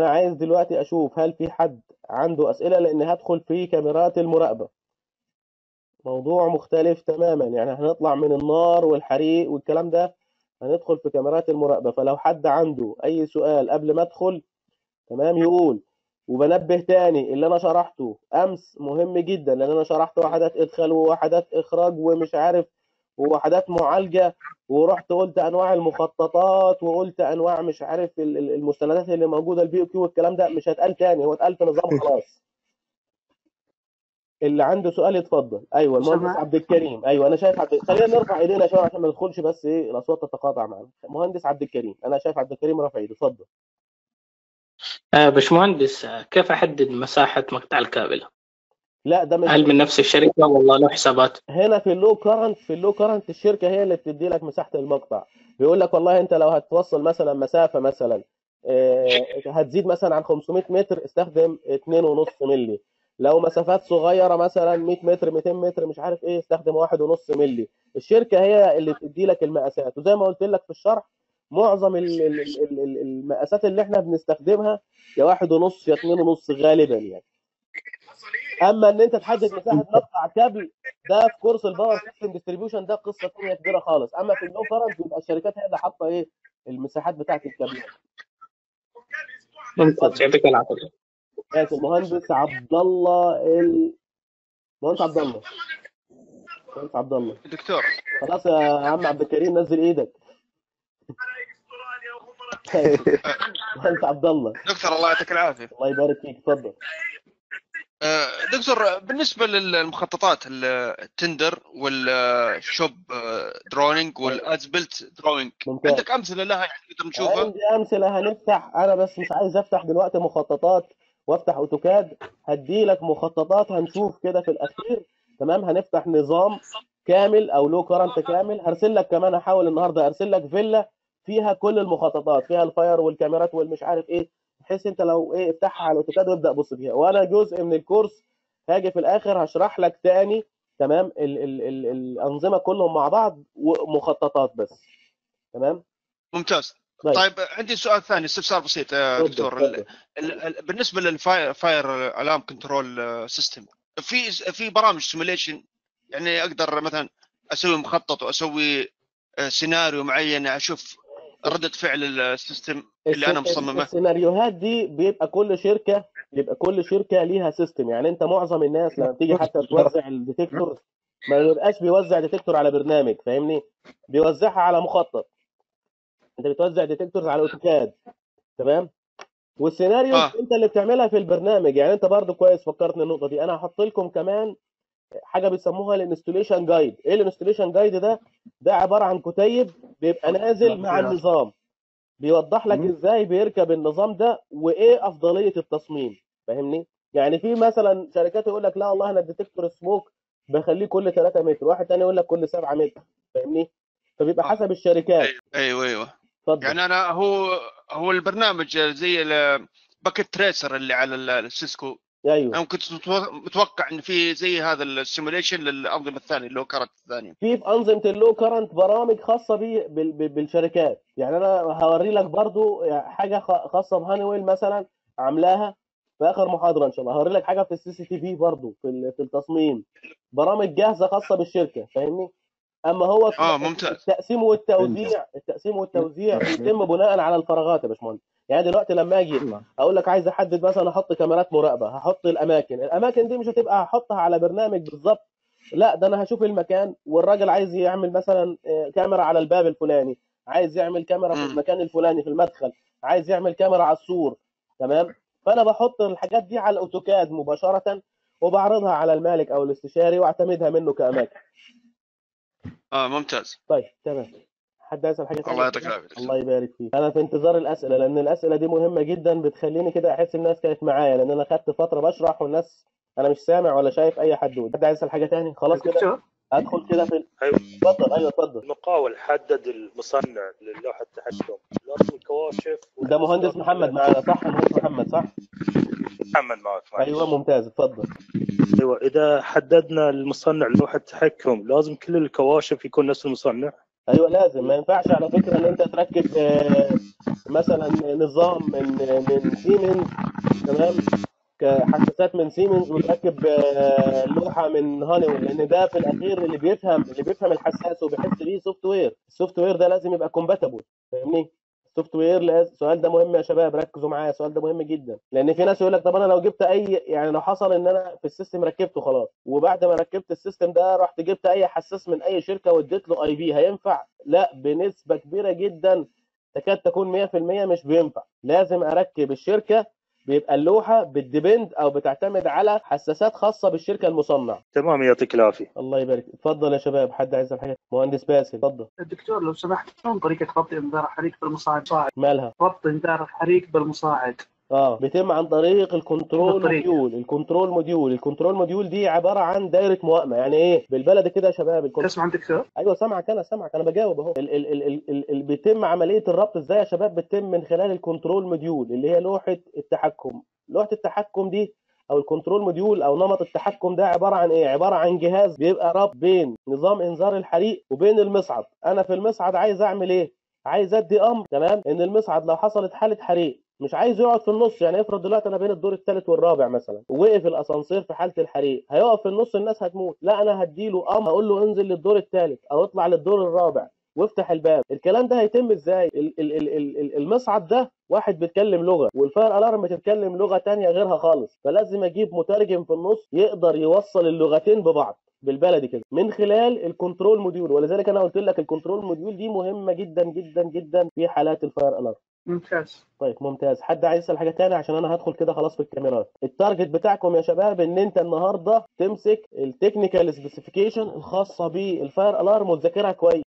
انا عايز دلوقتي اشوف هل في حد عنده اسئله لان هدخل في كاميرات المراقبه موضوع مختلف تماما يعني هنطلع من النار والحريق والكلام ده هندخل في كاميرات المراقبه فلو حد عنده اي سؤال قبل ما ادخل تمام يقول وبنبه تاني اللي انا شرحته امس مهم جدا لان انا شرحت وحدات ادخال ووحدات اخراج ومش عارف ووحدات معالجه ورحت قلت انواع المخططات وقلت انواع مش عارف ال- ال- المستندات اللي موجوده البي او كيو والكلام ده مش هتقال تاني هو اتقال في نظام خلاص اللي عنده سؤال يتفضل ايوه المهندس سمع. عبد الكريم ايوه انا شايف عبد خلينا نرفع ايدينا شويه عشان ما ندخلش بس ايه الاصوات تتقاطع معانا مهندس عبد الكريم انا شايف عبد الكريم رافع ايده اتفضل آه باشمهندس آه، كيف احدد مساحه مقطع الكابل؟ لا ده مش هل من نفس الشركه ولا له حسابات؟ هنا في اللو كرنت في اللو كرنت الشركه هي اللي بتدي لك مساحه المقطع بيقول لك والله انت لو هتوصل مثلا مسافه مثلا آه، هتزيد مثلا عن 500 متر استخدم 2.5 مللي لو مسافات صغيره مثلا 100 متر 200 متر مش عارف ايه استخدم 1.5 مللي الشركه هي اللي بتدي لك المقاسات وزي ما قلت لك في الشرح معظم ال- ال- ال- ال- المقاسات اللي احنا بنستخدمها يا 1.5 يا 2.5 غالبا يعني اما ان انت تحدد مساحه مقطع كابل ده في كورس الباور سيستم ديستريبيوشن ده قصه ثانيه كبيره خالص اما في اللو كرنت بيبقى الشركات هي اللي حاطه ايه المساحات بتاعه الكابلات ممتاز يعطيك العافيه ماشي المهندس عبد الله ال... مهندس عبد الله مهندس عبد الله دكتور خلاص يا عم عبد الكريم نزل ايدك مهندس عبد الله دكتور الله يعطيك العافيه الله يبارك فيك اتفضل آه، دكتور بالنسبه للمخططات التندر والشوب درونينج والازبلت درونينج ممتاز عندك امثله لها يعني نقدر نشوفها عندي امثله هنفتح انا بس مش عايز افتح دلوقتي مخططات وافتح اوتوكاد هدي لك مخططات هنشوف كده في الاخير تمام هنفتح نظام كامل او لو كرنت كامل هرسل لك كمان هحاول النهارده ارسل لك فيلا فيها كل المخططات فيها الفاير والكاميرات والمش عارف ايه بحيث انت لو ايه افتحها على الاوتوكاد وابدا بص فيها وانا جزء من الكورس هاجي في الاخر هشرح لك تاني تمام ال ال ال الانظمه كلهم مع بعض ومخططات بس تمام ممتاز طيب. طيب عندي سؤال ثاني استفسار بسيط يا اتفضل، دكتور اتفضل. ال- ال- بالنسبه للفاير فاير الارم كنترول سيستم في في برامج سيموليشن يعني اقدر مثلا اسوي مخطط واسوي آه، سيناريو معين اشوف رده فعل السيستم اللي انا الس- مصممه السيناريوهات دي بيبقى كل شركه بيبقى كل شركه ليها سيستم يعني انت معظم الناس لما بتيجي حتى توزع الديتكتور ما بيبقاش بيوزع ديتكتور على برنامج فاهمني بيوزعها على مخطط انت بتوزع ديتكتورز على اوتوكاد تمام والسيناريو آه. انت اللي بتعملها في البرنامج يعني انت برضو كويس فكرتني النقطه دي انا هحط لكم كمان حاجه بيسموها الانستوليشن جايد ايه الانستوليشن جايد ده ده عباره عن كتيب بيبقى نازل مع النظام بيوضح لك ازاي بيركب النظام ده وايه افضليه التصميم فاهمني يعني في مثلا شركات يقول لك لا والله انا الديتكتور سموك بخليه كل 3 متر واحد تاني يقول لك كل 7 متر فاهمني فبيبقى آه. حسب الشركات ايوه ايوه اتفضل يعني انا هو هو البرنامج زي الباكيت تريسر اللي على ال- السيسكو ايوه انا كنت متو- متوقع ان في زي هذا السيموليشن للانظمه الثانيه اللي هو كانت الثانيه في في انظمه اللو كرنت برامج خاصه بيه بال- بال- بالشركات يعني انا هوري لك برضو حاجه خ- خاصه بهانويل مثلا عاملاها في اخر محاضره ان شاء الله هوري لك حاجه في السي سي تي في برضو في ال- في التصميم برامج جاهزه خاصه بالشركه فاهمني اما هو اه ممتاز التقسيم والتوزيع التقسيم والتوزيع بيتم بناء على الفراغات يا باشمهندس يعني دلوقتي لما اجي اقول لك عايز احدد مثلا احط كاميرات مراقبه هحط الاماكن الاماكن دي مش هتبقى هحطها على برنامج بالظبط لا ده انا هشوف المكان والراجل عايز يعمل مثلا آه، كاميرا على الباب الفلاني عايز يعمل كاميرا في مم. المكان الفلاني في المدخل عايز يعمل كاميرا على السور تمام فانا بحط الحاجات دي على الاوتوكاد مباشره وبعرضها على المالك او الاستشاري واعتمدها منه كاماكن اه ممتاز طيب تمام حد يسال حاجه تانية الله يعطيك كده؟ العافيه الله يبارك فيك انا في انتظار الاسئله لان الاسئله دي مهمه جدا بتخليني كده احس الناس كانت معايا لان انا خدت فتره بشرح والناس انا مش سامع ولا شايف اي حد حد عايز يسال حاجه تاني خلاص كده دكتور ادخل كده في أيوة. اتفضل ايوه اتفضل المقاول حدد المصنع للوحة التحكم لازم الكواشف ده مهندس محمد معانا صح مهندس محمد صح محمد معك معك. ايوه ممتاز اتفضل ايوه اذا حددنا المصنع لوحة التحكم لازم كل الكواشف يكون نفس المصنع ايوه لازم ما ينفعش على فكره ان انت تركب آه، مثلا نظام من من سيمنز تمام كحساسات من سيمنز وتركب آه، لوحه من هانيويل لان ده في الاخير اللي بيفهم اللي بيفهم الحساس وبيحس بيه سوفت وير السوفت وير ده لازم يبقى كومباتبل فاهمني السوفت وير لازم السؤال ده مهم يا شباب ركزوا معايا السؤال ده مهم جدا لان في ناس يقول لك طب انا لو جبت اي يعني لو حصل ان انا في السيستم ركبته خلاص وبعد ما ركبت السيستم ده رحت جبت اي حساس من اي شركه واديت له اي بي هينفع لا بنسبه كبيره جدا تكاد تكون 100% مش بينفع لازم اركب الشركه بيبقى اللوحه بتديبند او بتعتمد على حساسات خاصه بالشركه المصنع تمام يعطيك العافيه الله يبارك اتفضل يا شباب حد عايز يسأل حاجه مهندس باسل اتفضل الدكتور لو سمحت شلون طريقة ربط إنذار الحريق بالمصاعد؟ مالها ربط إنذار الحريق بالمصاعد اه بيتم عن طريق الكنترول بالطريق. موديول الكنترول موديول الكنترول موديول دي عباره عن دايره موائمه يعني ايه بالبلد كده يا شباب الكنترول تسمع دكتور؟ ايوه سامعك انا سامعك انا بجاوب اهو ال ال ال ال ال ال بيتم عمليه الربط ازاي يا شباب بتتم من خلال الكنترول موديول اللي هي لوحه التحكم لوحه التحكم دي او الكنترول موديول او نمط التحكم ده عباره عن ايه عباره عن جهاز بيبقى ربط بين نظام انذار الحريق وبين المصعد انا في المصعد عايز اعمل ايه عايز ادي امر تمام ان المصعد لو حصلت حاله حريق مش عايز يقعد في النص يعني افرض دلوقتي انا بين الدور الثالث والرابع مثلا ووقف الاسانسير في حاله الحريق هيقف في النص الناس هتموت لا انا هديله امر اقول له انزل للدور الثالث او اطلع للدور الرابع وافتح الباب الكلام ده هيتم ازاي ال- ال- ال- ال- ال- المصعد ده واحد بيتكلم لغه والفاير الارم بتتكلم لغه تانية غيرها خالص فلازم اجيب مترجم في النص يقدر يوصل اللغتين ببعض بالبلدي كده من خلال الكنترول موديول ولذلك انا قلت لك الكنترول موديول دي مهمه جدا جدا جدا في حالات الفاير الارم ممتاز طيب ممتاز حد عايز يسال حاجه تانية عشان انا هدخل كده خلاص في الكاميرات التارجت بتاعكم يا شباب ان انت النهارده تمسك التكنيكال سبيسيفيكيشن الخاصه بالفاير الارم وتذاكرها كويس